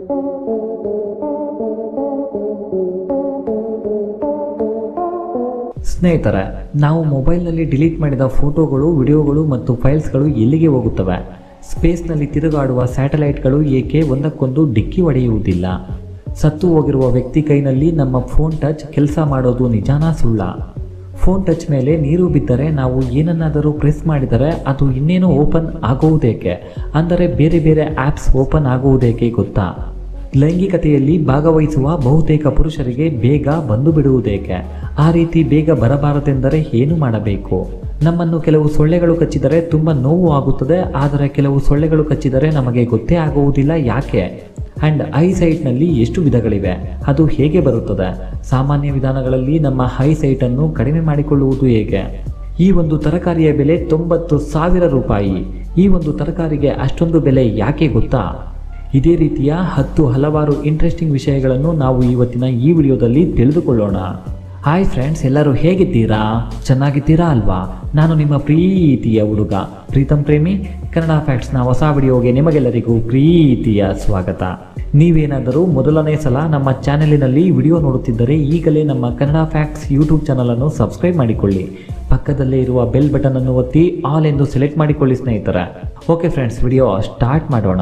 ಸ್ನೇಹಿತರೆ ನಾವು ಮೊಬೈಲ್ನಲ್ಲಿ ಡಿಲೀಟ್ ಮಾಡಿದ ಫೋಟೋಗಳು ವಿಡಿಯೋಗಳು ಮತ್ತು ಫೈಲ್ಸ್ಗಳು ಎಲ್ಲಿಗೆ ಹೋಗುತ್ತವೆ ಸ್ಪೇಸ್ನಲ್ಲಿ ತಿರುಗಾಡುವ ಸ್ಯಾಟಲೈಟ್ಗಳು ಏಕೆ ಒಂದಕ್ಕೊಂದು ಡಿಕ್ಕಿ ಹೊಡೆಯುವುದಿಲ್ಲ ಸತ್ತು ಹೋಗಿರುವ ವ್ಯಕ್ತಿ ಕೈನಲ್ಲಿ ನಮ್ಮ ಫೋನ್ ಟಚ್ ಕೆಲಸ ಮಾಡೋದು ನಿಜಾನಾ ಸುಳ್ಳ ಫೋನ್ ಟಚ್ ಮೇಲೆ ನೀರು ಬಿದ್ದರೆ ನಾವು ಏನನ್ನಾದರೂ ಪ್ರೆಸ್ ಮಾಡಿದರೆ ಅದು ಇನ್ನೇನು ಓಪನ್ ಆಗುವುದೇಕೆ ಅಂದರೆ ಬೇರೆ ಬೇರೆ ಆ್ಯಪ್ಸ್ ಓಪನ್ ಆಗುವುದೇಕೆ ಗೊತ್ತಾ ಲೈಂಗಿಕತೆಯಲ್ಲಿ ಭಾಗವಹಿಸುವ ಬಹುತೇಕ ಪುರುಷರಿಗೆ ಬೇಗ ಬಂದು ಬಿಡುವುದೇಕೆ ಆ ರೀತಿ ಬೇಗ ಬರಬಾರದೆಂದರೆ ಏನು ಮಾಡಬೇಕು ನಮ್ಮನ್ನು ಕೆಲವು ಸೊಳ್ಳೆಗಳು ಕಚ್ಚಿದರೆ ತುಂಬ ನೋವು ಆಗುತ್ತದೆ ಆದರೆ ಕೆಲವು ಸೊಳ್ಳೆಗಳು ಕಚ್ಚಿದರೆ ನಮಗೆ ಗೊತ್ತೇ ಆಗುವುದಿಲ್ಲ ಯಾಕೆ ಆ್ಯಂಡ್ ಐ ಸೈಟ್ನಲ್ಲಿ ಎಷ್ಟು ವಿಧಗಳಿವೆ ಅದು ಹೇಗೆ ಬರುತ್ತದೆ ಸಾಮಾನ್ಯ ವಿಧಾನಗಳಲ್ಲಿ ನಮ್ಮ ಹೈ ಸೈಟನ್ನು ಕಡಿಮೆ ಮಾಡಿಕೊಳ್ಳುವುದು ಹೇಗೆ ಈ ಒಂದು ತರಕಾರಿಯ ಬೆಲೆ ತೊಂಬತ್ತು ಸಾವಿರ ರೂಪಾಯಿ ಈ ಒಂದು ತರಕಾರಿಗೆ ಅಷ್ಟೊಂದು ಬೆಲೆ ಯಾಕೆ ಗೊತ್ತಾ ಇದೇ ರೀತಿಯ ಹತ್ತು ಹಲವಾರು ಇಂಟ್ರೆಸ್ಟಿಂಗ್ ವಿಷಯಗಳನ್ನು ನಾವು ಇವತ್ತಿನ ಈ ವಿಡಿಯೋದಲ್ಲಿ ತಿಳಿದುಕೊಳ್ಳೋಣ ಹಾಯ್ ಫ್ರೆಂಡ್ಸ್ ಎಲ್ಲರೂ ಹೇಗಿದ್ದೀರಾ ಚೆನ್ನಾಗಿದ್ದೀರಾ ಅಲ್ವಾ ನಾನು ನಿಮ್ಮ ಪ್ರೀತಿಯ ಹುಡುಗ ಪ್ರೀತಮ್ ಪ್ರೇಮಿ ಕನ್ನಡ ಫ್ಯಾಕ್ಟ್ಸ್ನ ಹೊಸ ವಿಡಿಯೋಗೆ ನಿಮಗೆಲ್ಲರಿಗೂ ಪ್ರೀತಿಯ ಸ್ವಾಗತ ನೀವೇನಾದರೂ ಮೊದಲನೇ ಸಲ ನಮ್ಮ ಚಾನೆಲಿನಲ್ಲಿ ವಿಡಿಯೋ ನೋಡುತ್ತಿದ್ದರೆ ಈಗಲೇ ನಮ್ಮ ಕನ್ನಡ ಫ್ಯಾಕ್ಟ್ಸ್ ಯೂಟ್ಯೂಬ್ ಚಾನಲನ್ನು ಸಬ್ಸ್ಕ್ರೈಬ್ ಮಾಡಿಕೊಳ್ಳಿ ಪಕ್ಕದಲ್ಲೇ ಇರುವ ಬೆಲ್ ಬಟನ್ ಅನ್ನು ಒತ್ತಿ ಆಲ್ ಎಂದು ಸೆಲೆಕ್ಟ್ ಮಾಡಿಕೊಳ್ಳಿ ಸ್ನೇಹಿತರೆ ಓಕೆ ಫ್ರೆಂಡ್ಸ್ ವಿಡಿಯೋ ಸ್ಟಾರ್ಟ್ ಮಾಡೋಣ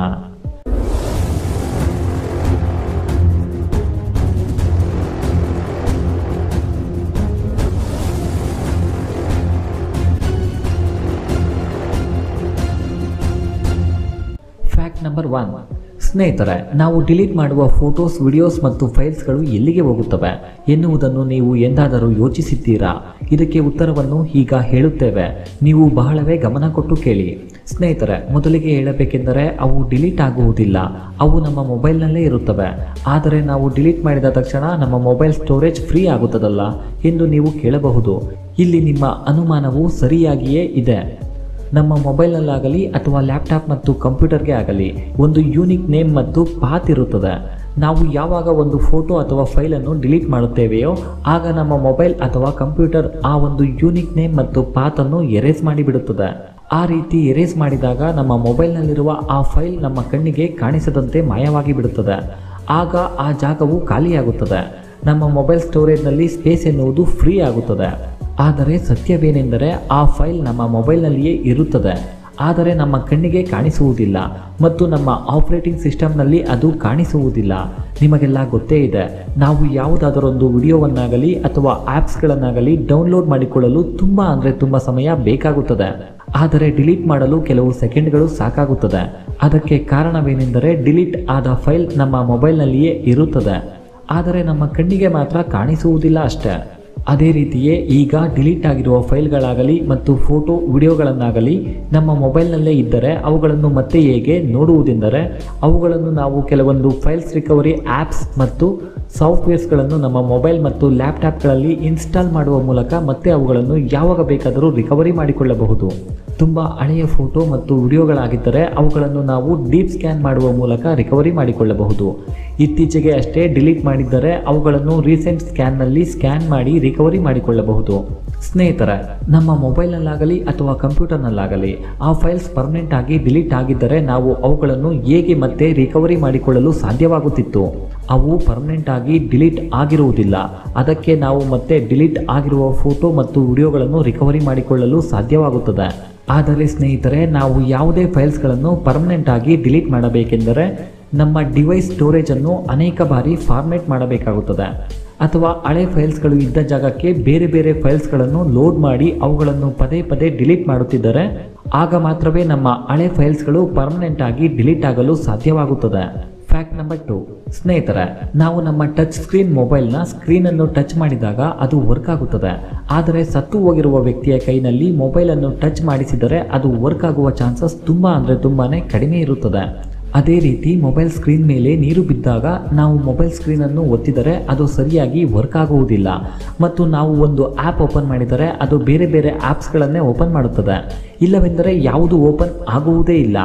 ಫ್ಯಾಕ್ಟ್ ನಂಬರ್ ಒನ್ ಸ್ನೇಹಿತರೆ ನಾವು ಡಿಲೀಟ್ ಮಾಡುವ ಫೋಟೋಸ್ ವಿಡಿಯೋಸ್ ಮತ್ತು ಫೈಲ್ಸ್ಗಳು ಎಲ್ಲಿಗೆ ಹೋಗುತ್ತವೆ ಎನ್ನುವುದನ್ನು ನೀವು ಎಂದಾದರೂ ಯೋಚಿಸಿದ್ದೀರಾ ಇದಕ್ಕೆ ಉತ್ತರವನ್ನು ಈಗ ಹೇಳುತ್ತೇವೆ ನೀವು ಬಹಳವೇ ಗಮನ ಕೊಟ್ಟು ಕೇಳಿ ಸ್ನೇಹಿತರೆ ಮೊದಲಿಗೆ ಹೇಳಬೇಕೆಂದರೆ ಅವು ಡಿಲೀಟ್ ಆಗುವುದಿಲ್ಲ ಅವು ನಮ್ಮ ಮೊಬೈಲ್ನಲ್ಲೇ ಇರುತ್ತವೆ ಆದರೆ ನಾವು ಡಿಲೀಟ್ ಮಾಡಿದ ತಕ್ಷಣ ನಮ್ಮ ಮೊಬೈಲ್ ಸ್ಟೋರೇಜ್ ಫ್ರೀ ಆಗುತ್ತದಲ್ಲ ಎಂದು ನೀವು ಕೇಳಬಹುದು ಇಲ್ಲಿ ನಿಮ್ಮ ಅನುಮಾನವು ಸರಿಯಾಗಿಯೇ ಇದೆ ನಮ್ಮ ಮೊಬೈಲ್ನಲ್ಲಾಗಲಿ ಅಥವಾ ಲ್ಯಾಪ್ಟಾಪ್ ಮತ್ತು ಕಂಪ್ಯೂಟರ್ಗೆ ಆಗಲಿ ಒಂದು ಯೂನಿಕ್ ನೇಮ್ ಮತ್ತು ಪಾತ್ ಇರುತ್ತದೆ ನಾವು ಯಾವಾಗ ಒಂದು ಫೋಟೋ ಅಥವಾ ಫೈಲನ್ನು ಡಿಲೀಟ್ ಮಾಡುತ್ತೇವೆಯೋ ಆಗ ನಮ್ಮ ಮೊಬೈಲ್ ಅಥವಾ ಕಂಪ್ಯೂಟರ್ ಆ ಒಂದು ಯೂನಿಕ್ ನೇಮ್ ಮತ್ತು ಪಾತನ್ನು ಎರೇಸ್ ಮಾಡಿಬಿಡುತ್ತದೆ ಆ ರೀತಿ ಎರೇಸ್ ಮಾಡಿದಾಗ ನಮ್ಮ ಮೊಬೈಲ್ನಲ್ಲಿರುವ ಆ ಫೈಲ್ ನಮ್ಮ ಕಣ್ಣಿಗೆ ಕಾಣಿಸದಂತೆ ಮಾಯವಾಗಿ ಬಿಡುತ್ತದೆ ಆಗ ಆ ಜಾಗವು ಖಾಲಿಯಾಗುತ್ತದೆ ನಮ್ಮ ಮೊಬೈಲ್ ಸ್ಟೋರೇಜ್ನಲ್ಲಿ ಸ್ಪೇಸ್ ಎನ್ನುವುದು ಫ್ರೀ ಆಗುತ್ತದೆ ಆದರೆ ಸತ್ಯವೇನೆಂದರೆ ಆ ಫೈಲ್ ನಮ್ಮ ಮೊಬೈಲ್ನಲ್ಲಿಯೇ ಇರುತ್ತದೆ ಆದರೆ ನಮ್ಮ ಕಣ್ಣಿಗೆ ಕಾಣಿಸುವುದಿಲ್ಲ ಮತ್ತು ನಮ್ಮ ಆಪರೇಟಿಂಗ್ ಸಿಸ್ಟಮ್ನಲ್ಲಿ ಅದು ಕಾಣಿಸುವುದಿಲ್ಲ ನಿಮಗೆಲ್ಲ ಗೊತ್ತೇ ಇದೆ ನಾವು ಯಾವುದಾದರೊಂದು ವಿಡಿಯೋವನ್ನಾಗಲಿ ಅಥವಾ ಆ್ಯಪ್ಸ್ಗಳನ್ನಾಗಲಿ ಡೌನ್ಲೋಡ್ ಮಾಡಿಕೊಳ್ಳಲು ತುಂಬ ಅಂದರೆ ತುಂಬ ಸಮಯ ಬೇಕಾಗುತ್ತದೆ ಆದರೆ ಡಿಲೀಟ್ ಮಾಡಲು ಕೆಲವು ಸೆಕೆಂಡ್ಗಳು ಸಾಕಾಗುತ್ತದೆ ಅದಕ್ಕೆ ಕಾರಣವೇನೆಂದರೆ ಡಿಲೀಟ್ ಆದ ಫೈಲ್ ನಮ್ಮ ಮೊಬೈಲ್ನಲ್ಲಿಯೇ ಇರುತ್ತದೆ ಆದರೆ ನಮ್ಮ ಕಣ್ಣಿಗೆ ಮಾತ್ರ ಕಾಣಿಸುವುದಿಲ್ಲ ಅಷ್ಟೇ ಅದೇ ರೀತಿಯೇ ಈಗ ಡಿಲೀಟ್ ಆಗಿರುವ ಫೈಲ್ಗಳಾಗಲಿ ಮತ್ತು ಫೋಟೋ ವಿಡಿಯೋಗಳನ್ನಾಗಲಿ ನಮ್ಮ ಮೊಬೈಲ್ನಲ್ಲೇ ಇದ್ದರೆ ಅವುಗಳನ್ನು ಮತ್ತೆ ಹೇಗೆ ನೋಡುವುದೆಂದರೆ ಅವುಗಳನ್ನು ನಾವು ಕೆಲವೊಂದು ಫೈಲ್ಸ್ ರಿಕವರಿ ಆ್ಯಪ್ಸ್ ಮತ್ತು ಸಾಫ್ಟ್ವೇರ್ಸ್ಗಳನ್ನು ನಮ್ಮ ಮೊಬೈಲ್ ಮತ್ತು ಲ್ಯಾಪ್ಟಾಪ್ಗಳಲ್ಲಿ ಇನ್ಸ್ಟಾಲ್ ಮಾಡುವ ಮೂಲಕ ಮತ್ತೆ ಅವುಗಳನ್ನು ಯಾವಾಗ ಬೇಕಾದರೂ ರಿಕವರಿ ಮಾಡಿಕೊಳ್ಳಬಹುದು ತುಂಬ ಹಳೆಯ ಫೋಟೋ ಮತ್ತು ವಿಡಿಯೋಗಳಾಗಿದ್ದರೆ ಅವುಗಳನ್ನು ನಾವು ಡೀಪ್ ಸ್ಕ್ಯಾನ್ ಮಾಡುವ ಮೂಲಕ ರಿಕವರಿ ಮಾಡಿಕೊಳ್ಳಬಹುದು ಇತ್ತೀಚೆಗೆ ಅಷ್ಟೇ ಡಿಲೀಟ್ ಮಾಡಿದ್ದರೆ ಅವುಗಳನ್ನು ರೀಸೆಂಟ್ ಸ್ಕ್ಯಾನ್ನಲ್ಲಿ ಸ್ಕ್ಯಾನ್ ಮಾಡಿ ರಿಕವರಿ ಮಾಡಿಕೊಳ್ಳಬಹುದು ಸ್ನೇಹಿತರೆ ನಮ್ಮ ಮೊಬೈಲ್ನಲ್ಲಾಗಲಿ ಅಥವಾ ಕಂಪ್ಯೂಟರ್ನಲ್ಲಾಗಲಿ ಆ ಫೈಲ್ಸ್ ಪರ್ಮನೆಂಟ್ ಆಗಿ ಡಿಲೀಟ್ ಆಗಿದ್ದರೆ ನಾವು ಅವುಗಳನ್ನು ಹೇಗೆ ಮತ್ತೆ ರಿಕವರಿ ಮಾಡಿಕೊಳ್ಳಲು ಸಾಧ್ಯವಾಗುತ್ತಿತ್ತು ಅವು ಪರ್ಮನೆಂಟ್ ಆಗಿ ಡಿಲೀಟ್ ಆಗಿರುವುದಿಲ್ಲ ಅದಕ್ಕೆ ನಾವು ಮತ್ತೆ ಡಿಲೀಟ್ ಆಗಿರುವ ಫೋಟೋ ಮತ್ತು ವಿಡಿಯೋಗಳನ್ನು ರಿಕವರಿ ಮಾಡಿಕೊಳ್ಳಲು ಸಾಧ್ಯವಾಗುತ್ತದೆ ಆದರೆ ಸ್ನೇಹಿತರೆ ನಾವು ಯಾವುದೇ ಫೈಲ್ಸ್ಗಳನ್ನು ಪರ್ಮನೆಂಟ್ ಆಗಿ ಡಿಲೀಟ್ ಮಾಡಬೇಕೆಂದರೆ ನಮ್ಮ ಡಿವೈಸ್ ಸ್ಟೋರೇಜನ್ನು ಅನೇಕ ಬಾರಿ ಫಾರ್ಮೇಟ್ ಮಾಡಬೇಕಾಗುತ್ತದೆ ಅಥವಾ ಹಳೆ ಫೈಲ್ಸ್ಗಳು ಇದ್ದ ಜಾಗಕ್ಕೆ ಬೇರೆ ಬೇರೆ ಫೈಲ್ಸ್ಗಳನ್ನು ಲೋಡ್ ಮಾಡಿ ಅವುಗಳನ್ನು ಪದೇ ಪದೇ ಡಿಲೀಟ್ ಮಾಡುತ್ತಿದ್ದರೆ ಆಗ ಮಾತ್ರವೇ ನಮ್ಮ ಹಳೆ ಫೈಲ್ಸ್ಗಳು ಪರ್ಮನೆಂಟ್ ಆಗಿ ಡಿಲೀಟ್ ಆಗಲು ಸಾಧ್ಯವಾಗುತ್ತದೆ ಫ್ಯಾಕ್ಟ್ ನಂಬರ್ ಟು ಸ್ನೇಹಿತರೆ ನಾವು ನಮ್ಮ ಟಚ್ ಸ್ಕ್ರೀನ್ ಮೊಬೈಲ್ನ ಸ್ಕ್ರೀನನ್ನು ಟಚ್ ಮಾಡಿದಾಗ ಅದು ವರ್ಕ್ ಆಗುತ್ತದೆ ಆದರೆ ಸತ್ತು ಹೋಗಿರುವ ವ್ಯಕ್ತಿಯ ಕೈನಲ್ಲಿ ಮೊಬೈಲನ್ನು ಟಚ್ ಮಾಡಿಸಿದರೆ ಅದು ವರ್ಕ್ ಆಗುವ ಚಾನ್ಸಸ್ ತುಂಬ ಅಂದರೆ ತುಂಬಾ ಕಡಿಮೆ ಇರುತ್ತದೆ ಅದೇ ರೀತಿ ಮೊಬೈಲ್ ಸ್ಕ್ರೀನ್ ಮೇಲೆ ನೀರು ಬಿದ್ದಾಗ ನಾವು ಮೊಬೈಲ್ ಸ್ಕ್ರೀನನ್ನು ಒತ್ತಿದರೆ ಅದು ಸರಿಯಾಗಿ ವರ್ಕ್ ಆಗುವುದಿಲ್ಲ ಮತ್ತು ನಾವು ಒಂದು ಆ್ಯಪ್ ಓಪನ್ ಮಾಡಿದರೆ ಅದು ಬೇರೆ ಬೇರೆ ಆ್ಯಪ್ಸ್ಗಳನ್ನೇ ಓಪನ್ ಮಾಡುತ್ತದೆ ಇಲ್ಲವೆಂದರೆ ಯಾವುದು ಓಪನ್ ಆಗುವುದೇ ಇಲ್ಲ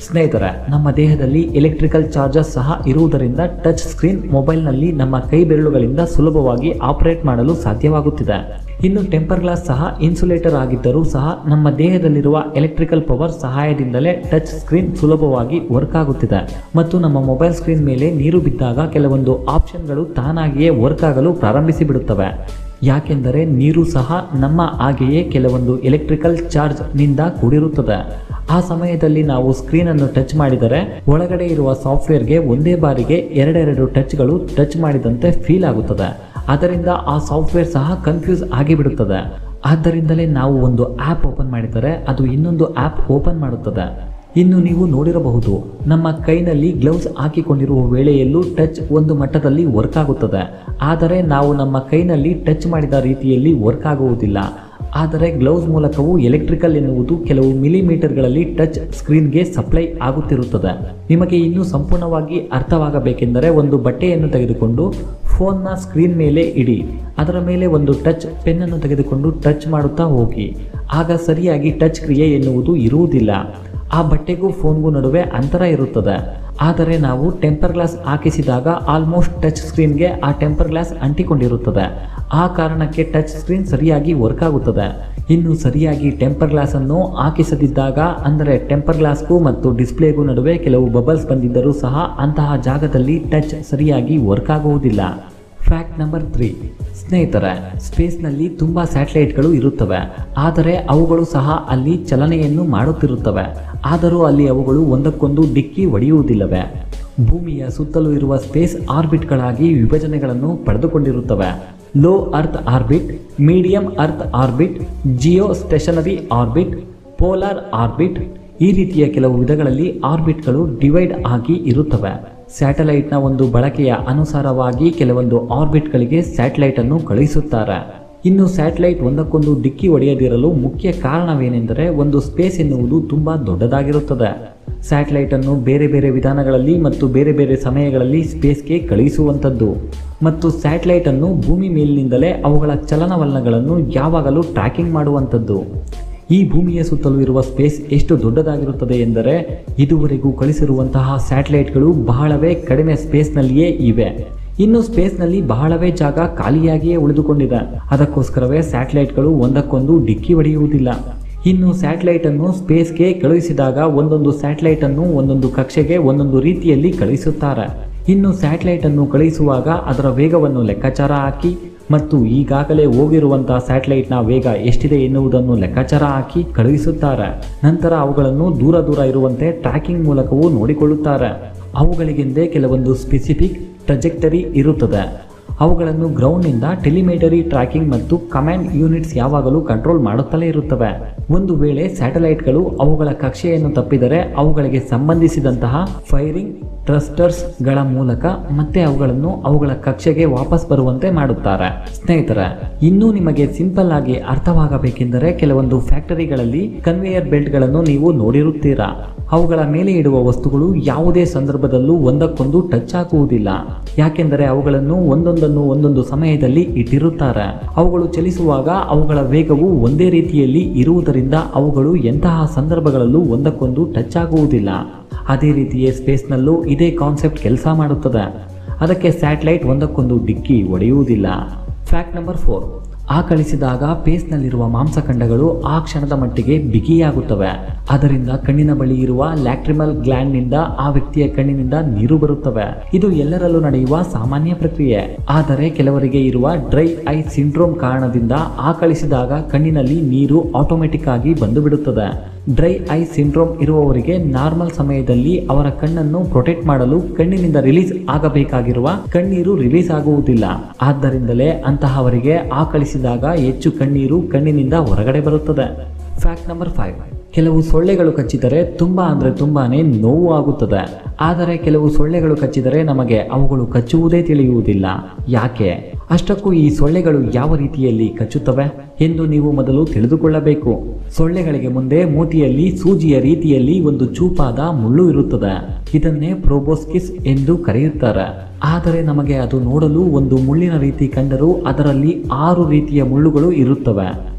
ಸ್ನೇಹಿತರೆ ನಮ್ಮ ದೇಹದಲ್ಲಿ ಎಲೆಕ್ಟ್ರಿಕಲ್ ಚಾರ್ಜಸ್ ಸಹ ಇರುವುದರಿಂದ ಟಚ್ ಸ್ಕ್ರೀನ್ ಮೊಬೈಲ್ನಲ್ಲಿ ನಮ್ಮ ಕೈ ಬೆರಳುಗಳಿಂದ ಸುಲಭವಾಗಿ ಆಪರೇಟ್ ಮಾಡಲು ಸಾಧ್ಯವಾಗುತ್ತಿದೆ ಇನ್ನು ಟೆಂಪರ್ ಗ್ಲಾಸ್ ಸಹ ಇನ್ಸುಲೇಟರ್ ಆಗಿದ್ದರೂ ಸಹ ನಮ್ಮ ದೇಹದಲ್ಲಿರುವ ಎಲೆಕ್ಟ್ರಿಕಲ್ ಪವರ್ ಸಹಾಯದಿಂದಲೇ ಟಚ್ ಸ್ಕ್ರೀನ್ ಸುಲಭವಾಗಿ ವರ್ಕ್ ಆಗುತ್ತಿದೆ ಮತ್ತು ನಮ್ಮ ಮೊಬೈಲ್ ಸ್ಕ್ರೀನ್ ಮೇಲೆ ನೀರು ಬಿದ್ದಾಗ ಕೆಲವೊಂದು ಆಪ್ಷನ್ಗಳು ತಾನಾಗಿಯೇ ವರ್ಕ್ ಆಗಲು ಪ್ರಾರಂಭಿಸಿ ಬಿಡುತ್ತವೆ ಯಾಕೆಂದರೆ ನೀರು ಸಹ ನಮ್ಮ ಹಾಗೆಯೇ ಕೆಲವೊಂದು ಎಲೆಕ್ಟ್ರಿಕಲ್ ಚಾರ್ಜ್ ನಿಂದ ಕೂಡಿರುತ್ತದೆ ಆ ಸಮಯದಲ್ಲಿ ನಾವು ಸ್ಕ್ರೀನ್ ಅನ್ನು ಟಚ್ ಮಾಡಿದರೆ ಒಳಗಡೆ ಇರುವ ಸಾಫ್ಟ್ವೇರ್ಗೆ ಒಂದೇ ಬಾರಿಗೆ ಎರಡೆರಡು ಟಚ್ಗಳು ಟಚ್ ಮಾಡಿದಂತೆ ಫೀಲ್ ಆಗುತ್ತದೆ ಅದರಿಂದ ಆ ಸಾಫ್ಟ್ವೇರ್ ಸಹ ಕನ್ಫ್ಯೂಸ್ ಆಗಿಬಿಡುತ್ತದೆ ಆದ್ದರಿಂದಲೇ ನಾವು ಒಂದು ಆ್ಯಪ್ ಓಪನ್ ಮಾಡಿದರೆ ಅದು ಇನ್ನೊಂದು ಆ್ಯಪ್ ಓಪನ್ ಮಾಡುತ್ತದೆ ಇನ್ನು ನೀವು ನೋಡಿರಬಹುದು ನಮ್ಮ ಕೈನಲ್ಲಿ ಗ್ಲೌಸ್ ಹಾಕಿಕೊಂಡಿರುವ ವೇಳೆಯಲ್ಲೂ ಟಚ್ ಒಂದು ಮಟ್ಟದಲ್ಲಿ ವರ್ಕ್ ಆಗುತ್ತದೆ ಆದರೆ ನಾವು ನಮ್ಮ ಕೈನಲ್ಲಿ ಟಚ್ ಮಾಡಿದ ರೀತಿಯಲ್ಲಿ ವರ್ಕ್ ಆಗುವುದಿಲ್ಲ ಆದರೆ ಗ್ಲೌಸ್ ಮೂಲಕವೂ ಎಲೆಕ್ಟ್ರಿಕಲ್ ಎನ್ನುವುದು ಕೆಲವು ಮಿಲಿಮೀಟರ್ಗಳಲ್ಲಿ ಟಚ್ ಸ್ಕ್ರೀನ್ಗೆ ಸಪ್ಲೈ ಆಗುತ್ತಿರುತ್ತದೆ ನಿಮಗೆ ಇನ್ನೂ ಸಂಪೂರ್ಣವಾಗಿ ಅರ್ಥವಾಗಬೇಕೆಂದರೆ ಒಂದು ಬಟ್ಟೆಯನ್ನು ತೆಗೆದುಕೊಂಡು ಫೋನ್ನ ಸ್ಕ್ರೀನ್ ಮೇಲೆ ಇಡಿ ಅದರ ಮೇಲೆ ಒಂದು ಟಚ್ ಪೆನ್ನನ್ನು ತೆಗೆದುಕೊಂಡು ಟಚ್ ಮಾಡುತ್ತಾ ಹೋಗಿ ಆಗ ಸರಿಯಾಗಿ ಟಚ್ ಕ್ರಿಯೆ ಎನ್ನುವುದು ಇರುವುದಿಲ್ಲ ಆ ಬಟ್ಟೆಗೂ ಫೋನ್ಗೂ ನಡುವೆ ಅಂತರ ಇರುತ್ತದೆ ಆದರೆ ನಾವು ಟೆಂಪರ್ ಗ್ಲಾಸ್ ಹಾಕಿಸಿದಾಗ ಆಲ್ಮೋಸ್ಟ್ ಟಚ್ ಸ್ಕ್ರೀನ್ಗೆ ಆ ಟೆಂಪರ್ ಗ್ಲಾಸ್ ಅಂಟಿಕೊಂಡಿರುತ್ತದೆ ಆ ಕಾರಣಕ್ಕೆ ಟಚ್ ಸ್ಕ್ರೀನ್ ಸರಿಯಾಗಿ ವರ್ಕ್ ಆಗುತ್ತದೆ ಇನ್ನು ಸರಿಯಾಗಿ ಟೆಂಪರ್ ಗ್ಲಾಸನ್ನು ಹಾಕಿಸದಿದ್ದಾಗ ಅಂದರೆ ಟೆಂಪರ್ ಗ್ಲಾಸ್ಗೂ ಮತ್ತು ಡಿಸ್ಪ್ಲೇಗೂ ನಡುವೆ ಕೆಲವು ಬಬಲ್ಸ್ ಬಂದಿದ್ದರೂ ಸಹ ಅಂತಹ ಜಾಗದಲ್ಲಿ ಟಚ್ ಸರಿಯಾಗಿ ವರ್ಕ್ ಆಗುವುದಿಲ್ಲ ಫ್ಯಾಕ್ಟ್ ನಂಬರ್ ತ್ರೀ ಸ್ನೇಹಿತರೆ ಸ್ಪೇಸ್ನಲ್ಲಿ ತುಂಬ ಸ್ಯಾಟಲೈಟ್ಗಳು ಇರುತ್ತವೆ ಆದರೆ ಅವುಗಳು ಸಹ ಅಲ್ಲಿ ಚಲನೆಯನ್ನು ಮಾಡುತ್ತಿರುತ್ತವೆ ಆದರೂ ಅಲ್ಲಿ ಅವುಗಳು ಒಂದಕ್ಕೊಂದು ಡಿಕ್ಕಿ ಹೊಡೆಯುವುದಿಲ್ಲವೇ ಭೂಮಿಯ ಸುತ್ತಲೂ ಇರುವ ಸ್ಪೇಸ್ ಆರ್ಬಿಟ್ಗಳಾಗಿ ವಿಭಜನೆಗಳನ್ನು ಪಡೆದುಕೊಂಡಿರುತ್ತವೆ low earth orbit medium earth orbit geostationary orbit polar orbit ಈ ರೀತಿಯ ಕೆಲವು ವಿಧಗಳಲ್ಲಿ ಆರ್ಬಿಟ್ಗಳು ಡಿವೈಡ್ ಆಗಿ ಇರುತ್ತವೆ ಸ್ಯಾಟಲೈಟ್ನ ಒಂದು ಬಳಕೆಯ ಅನುಸಾರವಾಗಿ ಕೆಲವೊಂದು ಆರ್ಬಿಟ್ಗಳಿಗೆ ಸ್ಯಾಟಲೈಟನ್ನು ಕಳುಹಿಸುತ್ತಾರೆ ಇನ್ನು ಸ್ಯಾಟಲೈಟ್ ಒಂದಕ್ಕೊಂದು ಡಿಕ್ಕಿ ಹೊಡೆಯದಿರಲು ಮುಖ್ಯ ಕಾರಣವೇನೆಂದರೆ ಒಂದು ಸ್ಪೇಸ್ ಎನ್ನುವುದು ತುಂಬ ದೊಡ್ಡದಾಗಿರುತ್ತದೆ ಸ್ಯಾಟಲೈಟ್ ಅನ್ನು ಬೇರೆ ಬೇರೆ ವಿಧಾನಗಳಲ್ಲಿ ಮತ್ತು ಬೇರೆ ಬೇರೆ ಸಮಯಗಳಲ್ಲಿ ಸ್ಪೇಸ್ಗೆ ಕಳುಹಿಸುವಂಥದ್ದು ಮತ್ತು ಸ್ಯಾಟಲೈಟ್ ಅನ್ನು ಭೂಮಿ ಮೇಲಿನಿಂದಲೇ ಅವುಗಳ ಚಲನವಲನಗಳನ್ನು ಯಾವಾಗಲೂ ಟ್ರ್ಯಾಕಿಂಗ್ ಮಾಡುವಂಥದ್ದು ಈ ಭೂಮಿಯ ಸುತ್ತಲೂ ಇರುವ ಸ್ಪೇಸ್ ಎಷ್ಟು ದೊಡ್ಡದಾಗಿರುತ್ತದೆ ಎಂದರೆ ಇದುವರೆಗೂ ಕಳಿಸಿರುವಂತಹ ಸ್ಯಾಟಲೈಟ್ಗಳು ಬಹಳವೇ ಕಡಿಮೆ ಸ್ಪೇಸ್ನಲ್ಲಿಯೇ ಇವೆ ಇನ್ನು ಸ್ಪೇಸ್ನಲ್ಲಿ ಬಹಳವೇ ಜಾಗ ಖಾಲಿಯಾಗಿಯೇ ಉಳಿದುಕೊಂಡಿದೆ ಅದಕ್ಕೋಸ್ಕರವೇ ಸ್ಯಾಟಲೈಟ್ಗಳು ಒಂದಕ್ಕೊಂದು ಡಿಕ್ಕಿ ಹೊಡೆಯುವುದಿಲ್ಲ ಇನ್ನು ಸ್ಯಾಟಲೈಟ್ ಅನ್ನು ಸ್ಪೇಸ್ಗೆ ಕಳುಹಿಸಿದಾಗ ಒಂದೊಂದು ಸ್ಯಾಟಲೈಟ್ ಅನ್ನು ಒಂದೊಂದು ಕಕ್ಷೆಗೆ ಒಂದೊಂದು ರೀತಿಯಲ್ಲಿ ಕಳುಹಿಸುತ್ತಾರೆ ಇನ್ನು ಸ್ಯಾಟಲೈಟ್ ಅನ್ನು ಕಳುಹಿಸುವಾಗ ಅದರ ವೇಗವನ್ನು ಲೆಕ್ಕಾಚಾರ ಹಾಕಿ ಮತ್ತು ಈಗಾಗಲೇ ಹೋಗಿರುವಂತಹ ಸ್ಯಾಟಲೈಟ್ನ ವೇಗ ಎಷ್ಟಿದೆ ಎನ್ನುವುದನ್ನು ಲೆಕ್ಕಾಚಾರ ಹಾಕಿ ಕಳುಹಿಸುತ್ತಾರೆ ನಂತರ ಅವುಗಳನ್ನು ದೂರ ದೂರ ಇರುವಂತೆ ಟ್ರ್ಯಾಕಿಂಗ್ ಮೂಲಕವೂ ನೋಡಿಕೊಳ್ಳುತ್ತಾರೆ ಅವುಗಳಿಗೆಂದೇ ಕೆಲವೊಂದು ಸ್ಪೆಸಿಫಿಕ್ ಟ್ರಜೆಕ್ಟರಿ ಇರುತ್ತದೆ ಅವುಗಳನ್ನು ಗ್ರೌಂಡ್ನಿಂದ ಟೆಲಿಮೇಟರಿ ಟ್ರ್ಯಾಕಿಂಗ್ ಮತ್ತು ಕಮಾಂಡ್ ಯೂನಿಟ್ಸ್ ಯಾವಾಗಲೂ ಕಂಟ್ರೋಲ್ ಮಾಡುತ್ತಲೇ ಇರುತ್ತವೆ ಒಂದು ವೇಳೆ ಸ್ಯಾಟಲೈಟ್ಗಳು ಅವುಗಳ ಕಕ್ಷೆಯನ್ನು ತಪ್ಪಿದರೆ ಅವುಗಳಿಗೆ ಸಂಬಂಧಿಸಿದಂತಹ ಫೈರಿಂಗ್ ಟ್ರಸ್ಟರ್ಸ್ಗಳ ಮೂಲಕ ಮತ್ತೆ ಅವುಗಳನ್ನು ಅವುಗಳ ಕಕ್ಷೆಗೆ ವಾಪಸ್ ಬರುವಂತೆ ಮಾಡುತ್ತಾರೆ ಸ್ನೇಹಿತರೆ ಇನ್ನೂ ನಿಮಗೆ ಸಿಂಪಲ್ ಆಗಿ ಅರ್ಥವಾಗಬೇಕೆಂದರೆ ಕೆಲವೊಂದು ಫ್ಯಾಕ್ಟರಿಗಳಲ್ಲಿ ಕನ್ವೇಯರ್ ಬೆಲ್ಟ್ಗಳನ್ನು ನೀವು ನೋಡಿರುತ್ತೀರಾ ಅವುಗಳ ಮೇಲೆ ಇಡುವ ವಸ್ತುಗಳು ಯಾವುದೇ ಸಂದರ್ಭದಲ್ಲೂ ಒಂದಕ್ಕೊಂದು ಟಚ್ ಆಗುವುದಿಲ್ಲ ಯಾಕೆಂದರೆ ಅವುಗಳನ್ನು ಒಂದೊಂದನ್ನು ಒಂದೊಂದು ಸಮಯದಲ್ಲಿ ಇಟ್ಟಿರುತ್ತಾರೆ ಅವುಗಳು ಚಲಿಸುವಾಗ ಅವುಗಳ ವೇಗವು ಒಂದೇ ರೀತಿಯಲ್ಲಿ ಇರುವುದರಿಂದ ಅವುಗಳು ಎಂತಹ ಸಂದರ್ಭಗಳಲ್ಲೂ ಒಂದಕ್ಕೊಂದು ಟಚ್ ಆಗುವುದಿಲ್ಲ ಅದೇ ರೀತಿಯೇ ಸ್ಪೇಸ್ನಲ್ಲೂ ಇದೇ ಕಾನ್ಸೆಪ್ಟ್ ಕೆಲಸ ಮಾಡುತ್ತದೆ ಅದಕ್ಕೆ ಸ್ಯಾಟಲೈಟ್ ಒಂದಕ್ಕೊಂದು ಡಿಕ್ಕಿ ಹೊಡೆಯುವುದಿಲ್ಲ ಫ್ಯಾಕ್ಟ್ ನಂಬರ್ ಫೋರ್ ಆಕಳಿಸಿದಾಗ ಪೇಸ್ನಲ್ಲಿರುವ ಮಾಂಸಖಂಡಗಳು ಆ ಕ್ಷಣದ ಮಟ್ಟಿಗೆ ಬಿಗಿಯಾಗುತ್ತವೆ ಅದರಿಂದ ಕಣ್ಣಿನ ಬಳಿ ಇರುವ ಲ್ಯಾಕ್ಟ್ರಿಮಲ್ ಗ್ಲ್ಯಾಂಡ್ನಿಂದ ಆ ವ್ಯಕ್ತಿಯ ಕಣ್ಣಿನಿಂದ ನೀರು ಬರುತ್ತವೆ ಇದು ಎಲ್ಲರಲ್ಲೂ ನಡೆಯುವ ಸಾಮಾನ್ಯ ಪ್ರಕ್ರಿಯೆ ಆದರೆ ಕೆಲವರಿಗೆ ಇರುವ ಡ್ರೈ ಐ ಸಿಂಡ್ರೋಮ್ ಕಾರಣದಿಂದ ಆಕಳಿಸಿದಾಗ ಕಣ್ಣಿನಲ್ಲಿ ನೀರು ಆಟೋಮೆಟಿಕ್ ಆಗಿ ಬಂದು ಬಿಡುತ್ತದೆ ಡ್ರೈ ಐ ಸಿಂಡ್ರೋಮ್ ಇರುವವರಿಗೆ ನಾರ್ಮಲ್ ಸಮಯದಲ್ಲಿ ಅವರ ಕಣ್ಣನ್ನು ಪ್ರೊಟೆಕ್ಟ್ ಮಾಡಲು ಕಣ್ಣಿನಿಂದ ರಿಲೀಸ್ ಆಗಬೇಕಾಗಿರುವ ಕಣ್ಣೀರು ರಿಲೀಸ್ ಆಗುವುದಿಲ್ಲ ಆದ್ದರಿಂದಲೇ ಅಂತಹವರಿಗೆ ಆಕಳಿಸಿದಾಗ ಹೆಚ್ಚು ಕಣ್ಣೀರು ಕಣ್ಣಿನಿಂದ ಹೊರಗಡೆ ಬರುತ್ತದೆ ಫ್ಯಾಕ್ಟ್ ನಂಬರ್ ಫೈವ್ ಕೆಲವು ಸೊಳ್ಳೆಗಳು ಕಚ್ಚಿದರೆ ತುಂಬಾ ಅಂದರೆ ತುಂಬಾನೇ ನೋವು ಆಗುತ್ತದೆ ಆದರೆ ಕೆಲವು ಸೊಳ್ಳೆಗಳು ಕಚ್ಚಿದರೆ ನಮಗೆ ಅವುಗಳು ಕಚ್ಚುವುದೇ ತಿಳಿಯುವುದಿಲ್ಲ ಯಾಕೆ ಅಷ್ಟಕ್ಕೂ ಈ ಸೊಳ್ಳೆಗಳು ಯಾವ ರೀತಿಯಲ್ಲಿ ಕಚ್ಚುತ್ತವೆ ಎಂದು ನೀವು ಮೊದಲು ತಿಳಿದುಕೊಳ್ಳಬೇಕು ಸೊಳ್ಳೆಗಳಿಗೆ ಮುಂದೆ ಮೂತಿಯಲ್ಲಿ ಸೂಜಿಯ ರೀತಿಯಲ್ಲಿ ಒಂದು ಚೂಪಾದ ಮುಳ್ಳು ಇರುತ್ತದೆ ಇದನ್ನೇ ಪ್ರೋಬೋಸ್ಕಿಸ್ ಎಂದು ಕರೆಯುತ್ತಾರೆ ಆದರೆ ನಮಗೆ ಅದು ನೋಡಲು ಒಂದು ಮುಳ್ಳಿನ ರೀತಿ ಕಂಡರೂ ಅದರಲ್ಲಿ ಆರು ರೀತಿಯ ಮುಳ್ಳುಗಳು ಇರುತ್ತವೆ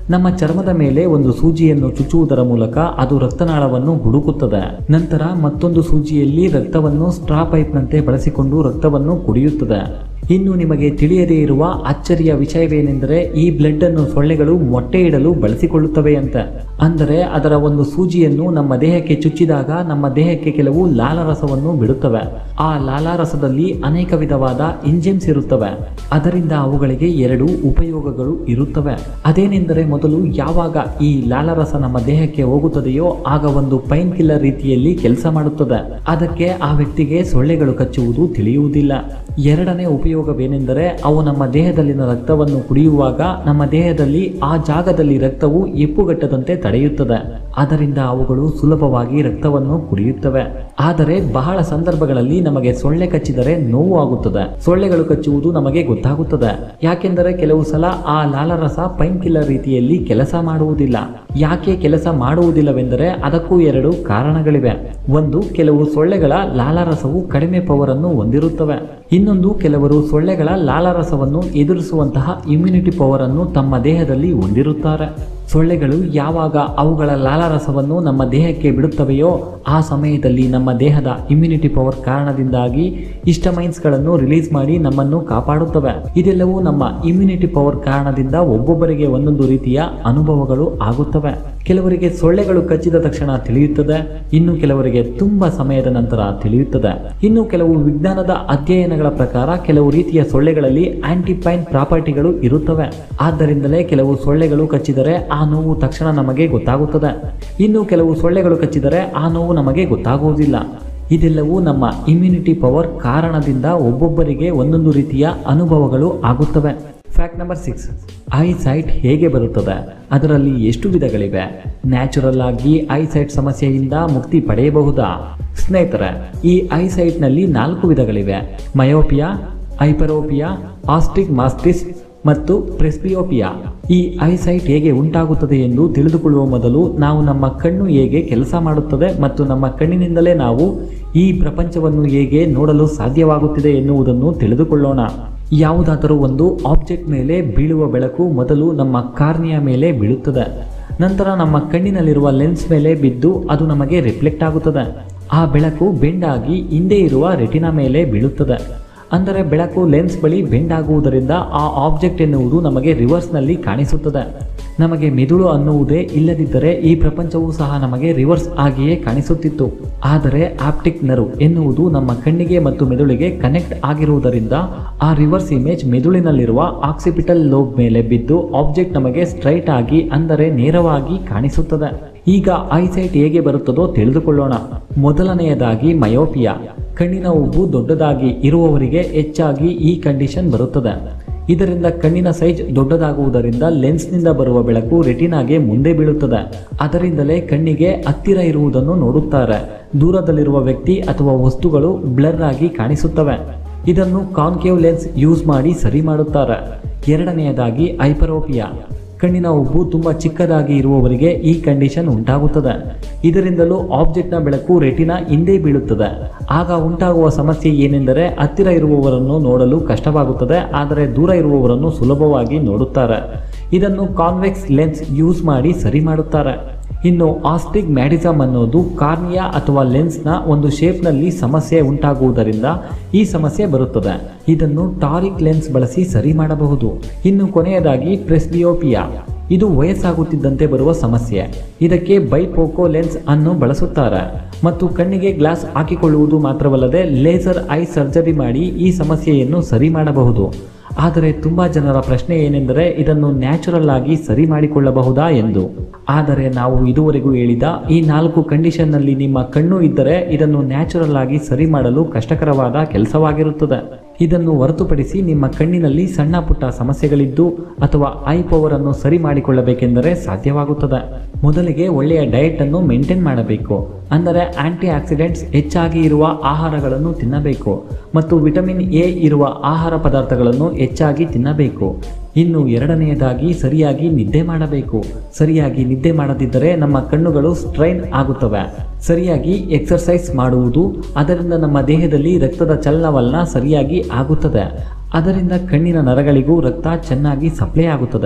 ನಮ್ಮ ಚರ್ಮದ ಮೇಲೆ ಒಂದು ಸೂಜಿಯನ್ನು ಚುಚ್ಚುವುದರ ಮೂಲಕ ಅದು ರಕ್ತನಾಳವನ್ನು ಹುಡುಕುತ್ತದೆ ನಂತರ ಮತ್ತೊಂದು ಸೂಜಿಯಲ್ಲಿ ರಕ್ತವನ್ನು ಸ್ಟ್ರಾ ಪೈಪ್ನಂತೆ ಬಳಸಿಕೊಂಡು ರಕ್ತವನ್ನು ಕುಡಿಯುತ್ತದೆ ಇನ್ನು ನಿಮಗೆ ತಿಳಿಯದೇ ಇರುವ ಅಚ್ಚರಿಯ ವಿಷಯವೇನೆಂದರೆ ಈ ಬ್ಲಡ್ ಅನ್ನು ಸೊಳ್ಳೆಗಳು ಮೊಟ್ಟೆ ಇಡಲು ಬಳಸಿಕೊಳ್ಳುತ್ತವೆ ಅಂತ ಅಂದರೆ ಅದರ ಒಂದು ಸೂಜಿಯನ್ನು ನಮ್ಮ ದೇಹಕ್ಕೆ ಚುಚ್ಚಿದಾಗ ನಮ್ಮ ದೇಹಕ್ಕೆ ಕೆಲವು ಲಾಲಾರಸವನ್ನು ಬಿಡುತ್ತವೆ ಆ ಲಾಲಾರಸದಲ್ಲಿ ಅನೇಕ ವಿಧವಾದ ಎಂಜಿಮ್ಸ್ ಇರುತ್ತವೆ ಅದರಿಂದ ಅವುಗಳಿಗೆ ಎರಡು ಉಪಯೋಗಗಳು ಇರುತ್ತವೆ ಅದೇನೆಂದರೆ ಮೊದಲು ಯಾವಾಗ ಈ ಲಾಲಾರಸ ನಮ್ಮ ದೇಹಕ್ಕೆ ಹೋಗುತ್ತದೆಯೋ ಆಗ ಒಂದು ಪೈನ್ ಕಿಲ್ಲರ್ ರೀತಿಯಲ್ಲಿ ಕೆಲಸ ಮಾಡುತ್ತದೆ ಅದಕ್ಕೆ ಆ ವ್ಯಕ್ತಿಗೆ ಸೊಳ್ಳೆಗಳು ಕಚ್ಚುವುದು ತಿಳಿಯುವುದಿಲ್ಲ ಎರಡನೇ ಉಪಯೋಗವೇನೆಂದರೆ ಅವು ನಮ್ಮ ದೇಹದಲ್ಲಿನ ರಕ್ತವನ್ನು ಕುಡಿಯುವಾಗ ನಮ್ಮ ದೇಹದಲ್ಲಿ ಆ ಜಾಗದಲ್ಲಿ ರಕ್ತವು ಎಪ್ಪುಗಟ್ಟದಂತೆ ತಡೆಯುತ್ತದೆ ಅದರಿಂದ ಅವುಗಳು ಸುಲಭವಾಗಿ ರಕ್ತವನ್ನು ಕುಡಿಯುತ್ತವೆ ಆದರೆ ಬಹಳ ಸಂದರ್ಭಗಳಲ್ಲಿ ನಮಗೆ ಸೊಳ್ಳೆ ಕಚ್ಚಿದರೆ ನೋವು ಆಗುತ್ತದೆ ಸೊಳ್ಳೆಗಳು ಕಚ್ಚುವುದು ನಮಗೆ ಗೊತ್ತಾಗುತ್ತದೆ ಯಾಕೆಂದರೆ ಕೆಲವು ಸಲ ಆ ಲಾಲರಸ ಪೈನ್ ಕಿಲ್ಲರ್ ರೀತಿಯಲ್ಲಿ ಕೆಲಸ ಮಾಡುವುದಿಲ್ಲ ಯಾಕೆ ಕೆಲಸ ಮಾಡುವುದಿಲ್ಲವೆಂದರೆ ಅದಕ್ಕೂ ಎರಡು ಕಾರಣಗಳಿವೆ ಒಂದು ಕೆಲವು ಸೊಳ್ಳೆಗಳ ಲಾಲಾರಸವು ಕಡಿಮೆ ಪವರ್ ಅನ್ನು ಹೊಂದಿರುತ್ತವೆ ಇನ್ನೊಂದು ಕೆಲವರು ಸೊಳ್ಳೆಗಳ ಲಾಲಾರಸವನ್ನು ಎದುರಿಸುವಂತಹ ಇಮ್ಯುನಿಟಿ ಪವರ್ ಅನ್ನು ತಮ್ಮ ದೇಹದಲ್ಲಿ ಹೊಂದಿರುತ್ತಾರೆ ಸೊಳ್ಳೆಗಳು ಯಾವಾಗ ಅವುಗಳ ಲಾಲಾರಸವನ್ನು ನಮ್ಮ ದೇಹಕ್ಕೆ ಬಿಡುತ್ತವೆಯೋ ಆ ಸಮಯದಲ್ಲಿ ನಮ್ಮ ದೇಹದ ಇಮ್ಯುನಿಟಿ ಪವರ್ ಕಾರಣದಿಂದಾಗಿ ಇಷ್ಟಮೈನ್ಸ್ಗಳನ್ನು ರಿಲೀಸ್ ಮಾಡಿ ನಮ್ಮನ್ನು ಕಾಪಾಡುತ್ತವೆ ಇದೆಲ್ಲವೂ ನಮ್ಮ ಇಮ್ಯುನಿಟಿ ಪವರ್ ಕಾರಣದಿಂದ ಒಬ್ಬೊಬ್ಬರಿಗೆ ಒಂದೊಂದು ರೀತಿಯ ಅನುಭವಗಳು ಆಗುತ್ತವೆ ಕೆಲವರಿಗೆ ಸೊಳ್ಳೆಗಳು ಕಚ್ಚಿದ ತಕ್ಷಣ ತಿಳಿಯುತ್ತದೆ ಇನ್ನು ಕೆಲವರಿಗೆ ತುಂಬಾ ಸಮಯದ ನಂತರ ತಿಳಿಯುತ್ತದೆ ಇನ್ನು ಕೆಲವು ವಿಜ್ಞಾನದ ಅಧ್ಯಯನಗಳ ಪ್ರಕಾರ ಕೆಲವು ರೀತಿಯ ಸೊಳ್ಳೆಗಳಲ್ಲಿ ಆಂಟಿಪೈನ್ ಪ್ರಾಪರ್ಟಿಗಳು ಇರುತ್ತವೆ ಆದ್ದರಿಂದಲೇ ಕೆಲವು ಸೊಳ್ಳೆಗಳು ಕಚ್ಚಿದರೆ ಆ ನೋವು ತಕ್ಷಣ ನಮಗೆ ಗೊತ್ತಾಗುತ್ತದೆ ಇನ್ನು ಕೆಲವು ಸೊಳ್ಳೆಗಳು ಕಚ್ಚಿದರೆ ಆ ನೋವು ನಮಗೆ ಗೊತ್ತಾಗುವುದಿಲ್ಲ ಇದೆಲ್ಲವೂ ನಮ್ಮ ಇಮ್ಯುನಿಟಿ ಪವರ್ ಕಾರಣದಿಂದ ಒಬ್ಬೊಬ್ಬರಿಗೆ ಒಂದೊಂದು ರೀತಿಯ ಅನುಭವಗಳು ಆಗುತ್ತವೆ fact number six eyesight ಹೇಗೆ ಬರುತ್ತದೆ ಅದರಲ್ಲಿ ಎಷ್ಟು ವಿಧಗಳಿವೆ ನ್ಯಾಚುರಲ್ ಆಗಿ ಐ ಸೈಟ್ ಸಮಸ್ಯೆಯಿಂದ ಮುಕ್ತಿ ಪಡೆಯಬಹುದಾ ಸ್ನೇಹಿತರೆ ಈ ಐ ಸೈಟ್ನಲ್ಲಿ ನಾಲ್ಕು ವಿಧಗಳಿವೆ ಮಯೋಪಿಯಾ ಹೈಪರೋಪಿಯಾ ಆಸ್ಟಿಕ್ ಮಾಸ್ಟಿಸ್ ಮತ್ತು ಪ್ರೆಸ್ಪಿಯೋಪಿಯಾ ಈ ಐಸೈಟ್ ಹೇಗೆ ಉಂಟಾಗುತ್ತದೆ ಎಂದು ತಿಳಿದುಕೊಳ್ಳುವ ಮೊದಲು ನಾವು ನಮ್ಮ ಕಣ್ಣು ಹೇಗೆ ಕೆಲಸ ಮಾಡುತ್ತದೆ ಮತ್ತು ನಮ್ಮ ಕಣ್ಣಿನಿಂದಲೇ ನಾವು ಈ ಪ್ರಪಂಚವನ್ನು ಹೇಗೆ ನೋಡಲು ಸಾಧ್ಯವಾಗುತ್ತಿದೆ ಎನ್ನುವುದನ್ನು ತಿಳಿದುಕೊಳ್ಳೋಣ ಯಾವುದಾದರೂ ಒಂದು ಆಬ್ಜೆಕ್ಟ್ ಮೇಲೆ ಬೀಳುವ ಬೆಳಕು ಮೊದಲು ನಮ್ಮ ಕಾರ್ನಿಯ ಮೇಲೆ ಬೀಳುತ್ತದೆ ನಂತರ ನಮ್ಮ ಕಣ್ಣಿನಲ್ಲಿರುವ ಲೆನ್ಸ್ ಮೇಲೆ ಬಿದ್ದು ಅದು ನಮಗೆ ರಿಫ್ಲೆಕ್ಟ್ ಆಗುತ್ತದೆ ಆ ಬೆಳಕು ಬೆಂಡಾಗಿ ಹಿಂದೆ ಇರುವ ರೆಟಿನಾ ಮೇಲೆ ಬೀಳುತ್ತದೆ ಅಂದರೆ ಬೆಳಕು ಲೆನ್ಸ್ ಬಳಿ ಬೆಂಡ್ ಆಗುವುದರಿಂದ ಆ ಆಬ್ಜೆಕ್ಟ್ ಎನ್ನುವುದು ನಮಗೆ ರಿವರ್ಸ್ನಲ್ಲಿ ಕಾಣಿಸುತ್ತದೆ ನಮಗೆ ಮೆದುಳು ಅನ್ನುವುದೇ ಇಲ್ಲದಿದ್ದರೆ ಈ ಪ್ರಪಂಚವೂ ಸಹ ನಮಗೆ ರಿವರ್ಸ್ ಆಗಿಯೇ ಕಾಣಿಸುತ್ತಿತ್ತು ಆದರೆ ಆಪ್ಟಿಕ್ ನರ್ವ್ ಎನ್ನುವುದು ನಮ್ಮ ಕಣ್ಣಿಗೆ ಮತ್ತು ಮೆದುಳಿಗೆ ಕನೆಕ್ಟ್ ಆಗಿರುವುದರಿಂದ ಆ ರಿವರ್ಸ್ ಇಮೇಜ್ ಮೆದುಳಿನಲ್ಲಿರುವ ಆಕ್ಸಿಪಿಟಲ್ ಲೋಬ್ ಮೇಲೆ ಬಿದ್ದು ಆಬ್ಜೆಕ್ಟ್ ನಮಗೆ ಸ್ಟ್ರೈಟ್ ಆಗಿ ಅಂದರೆ ನೇರವಾಗಿ ಕಾಣಿಸುತ್ತದೆ ಈಗ ಐಸೈಟ್ ಹೇಗೆ ಬರುತ್ತದೋ ತಿಳಿದುಕೊಳ್ಳೋಣ ಮೊದಲನೆಯದಾಗಿ ಮಯೋಪಿಯಾ ಕಣ್ಣಿನ ಉಬ್ಬು ದೊಡ್ಡದಾಗಿ ಇರುವವರಿಗೆ ಹೆಚ್ಚಾಗಿ ಈ ಕಂಡೀಷನ್ ಬರುತ್ತದೆ ಇದರಿಂದ ಕಣ್ಣಿನ ಸೈಜ್ ದೊಡ್ಡದಾಗುವುದರಿಂದ ಲೆನ್ಸ್ನಿಂದ ಬರುವ ಬೆಳಕು ರೆಟಿನಾಗೆ ಮುಂದೆ ಬೀಳುತ್ತದೆ ಅದರಿಂದಲೇ ಕಣ್ಣಿಗೆ ಹತ್ತಿರ ಇರುವುದನ್ನು ನೋಡುತ್ತಾರೆ ದೂರದಲ್ಲಿರುವ ವ್ಯಕ್ತಿ ಅಥವಾ ವಸ್ತುಗಳು ಬ್ಲರ್ ಆಗಿ ಕಾಣಿಸುತ್ತವೆ ಇದನ್ನು ಕಾನ್ಕೇವ್ ಲೆನ್ಸ್ ಯೂಸ್ ಮಾಡಿ ಸರಿ ಮಾಡುತ್ತಾರೆ ಎರಡನೆಯದಾಗಿ ಹೈಪರೋಪಿಯಾ ಕಣ್ಣಿನ ಉಬ್ಬು ತುಂಬ ಚಿಕ್ಕದಾಗಿ ಇರುವವರಿಗೆ ಈ ಕಂಡೀಷನ್ ಉಂಟಾಗುತ್ತದೆ ಇದರಿಂದಲೂ ಆಬ್ಜೆಕ್ಟ್ನ ಬೆಳಕು ರೆಟಿನ ಹಿಂದೆ ಬೀಳುತ್ತದೆ ಆಗ ಉಂಟಾಗುವ ಸಮಸ್ಯೆ ಏನೆಂದರೆ ಹತ್ತಿರ ಇರುವವರನ್ನು ನೋಡಲು ಕಷ್ಟವಾಗುತ್ತದೆ ಆದರೆ ದೂರ ಇರುವವರನ್ನು ಸುಲಭವಾಗಿ ನೋಡುತ್ತಾರೆ ಇದನ್ನು ಕಾನ್ವೆಕ್ಸ್ ಲೆನ್ಸ್ ಯೂಸ್ ಮಾಡಿ ಸರಿ ಮಾಡುತ್ತಾರೆ ಇನ್ನು ಆಸ್ಟಿಕ್ ಮ್ಯಾಡಿಸಮ್ ಅನ್ನೋದು ಕಾರ್ನಿಯಾ ಅಥವಾ ಲೆನ್ಸ್ನ ಒಂದು ಶೇಪ್ನಲ್ಲಿ ಸಮಸ್ಯೆ ಉಂಟಾಗುವುದರಿಂದ ಈ ಸಮಸ್ಯೆ ಬರುತ್ತದೆ ಇದನ್ನು ಟಾರಿಕ್ ಲೆನ್ಸ್ ಬಳಸಿ ಸರಿ ಮಾಡಬಹುದು ಇನ್ನು ಕೊನೆಯದಾಗಿ ಪ್ರೆಸ್ಬಿಯೋಪಿಯಾ ಇದು ವಯಸ್ಸಾಗುತ್ತಿದ್ದಂತೆ ಬರುವ ಸಮಸ್ಯೆ ಇದಕ್ಕೆ ಬೈಪೋಕೋ ಲೆನ್ಸ್ ಅನ್ನು ಬಳಸುತ್ತಾರೆ ಮತ್ತು ಕಣ್ಣಿಗೆ ಗ್ಲಾಸ್ ಹಾಕಿಕೊಳ್ಳುವುದು ಮಾತ್ರವಲ್ಲದೆ ಲೇಸರ್ ಐ ಸರ್ಜರಿ ಮಾಡಿ ಈ ಸಮಸ್ಯೆಯನ್ನು ಸರಿ ಮಾಡಬಹುದು ಆದರೆ ತುಂಬಾ ಜನರ ಪ್ರಶ್ನೆ ಏನೆಂದರೆ ಇದನ್ನು ನ್ಯಾಚುರಲ್ ಆಗಿ ಸರಿ ಮಾಡಿಕೊಳ್ಳಬಹುದಾ ಎಂದು ಆದರೆ ನಾವು ಇದುವರೆಗೂ ಹೇಳಿದ ಈ ನಾಲ್ಕು ಕಂಡೀಷನ್ನಲ್ಲಿ ನಿಮ್ಮ ಕಣ್ಣು ಇದ್ದರೆ ಇದನ್ನು ನ್ಯಾಚುರಲ್ ಆಗಿ ಸರಿ ಮಾಡಲು ಕಷ್ಟಕರವಾದ ಕೆಲಸವಾಗಿರುತ್ತದೆ ಇದನ್ನು ಹೊರತುಪಡಿಸಿ ನಿಮ್ಮ ಕಣ್ಣಿನಲ್ಲಿ ಸಣ್ಣ ಪುಟ್ಟ ಸಮಸ್ಯೆಗಳಿದ್ದು ಅಥವಾ ಐ ಪವರ್ ಅನ್ನು ಸರಿ ಮಾಡಿಕೊಳ್ಳಬೇಕೆಂದರೆ ಸಾಧ್ಯವಾಗುತ್ತದೆ ಮೊದಲಿಗೆ ಒಳ್ಳೆಯ ಡಯಟ್ ಅನ್ನು ಮೇಂಟೈನ್ ಮಾಡಬೇಕು ಅಂದರೆ ಆಂಟಿ ಆಕ್ಸಿಡೆಂಟ್ಸ್ ಹೆಚ್ಚಾಗಿ ಇರುವ ಆಹಾರಗಳನ್ನು ತಿನ್ನಬೇಕು ಮತ್ತು ವಿಟಮಿನ್ ಎ ಇರುವ ಆಹಾರ ಪದಾರ್ಥಗಳನ್ನು ಹೆಚ್ಚಾಗಿ ತಿನ್ನಬೇಕು ಇನ್ನು ಎರಡನೆಯದಾಗಿ ಸರಿಯಾಗಿ ನಿದ್ದೆ ಮಾಡಬೇಕು ಸರಿಯಾಗಿ ನಿದ್ದೆ ಮಾಡದಿದ್ದರೆ ನಮ್ಮ ಕಣ್ಣುಗಳು ಸ್ಟ್ರೈನ್ ಆಗುತ್ತವೆ ಸರಿಯಾಗಿ ಎಕ್ಸರ್ಸೈಸ್ ಮಾಡುವುದು ಅದರಿಂದ ನಮ್ಮ ದೇಹದಲ್ಲಿ ರಕ್ತದ ಚಲನವಲನ ಸರಿಯಾಗಿ ಆಗುತ್ತದೆ ಅದರಿಂದ ಕಣ್ಣಿನ ನರಗಳಿಗೂ ರಕ್ತ ಚೆನ್ನಾಗಿ ಸಪ್ಲೈ ಆಗುತ್ತದೆ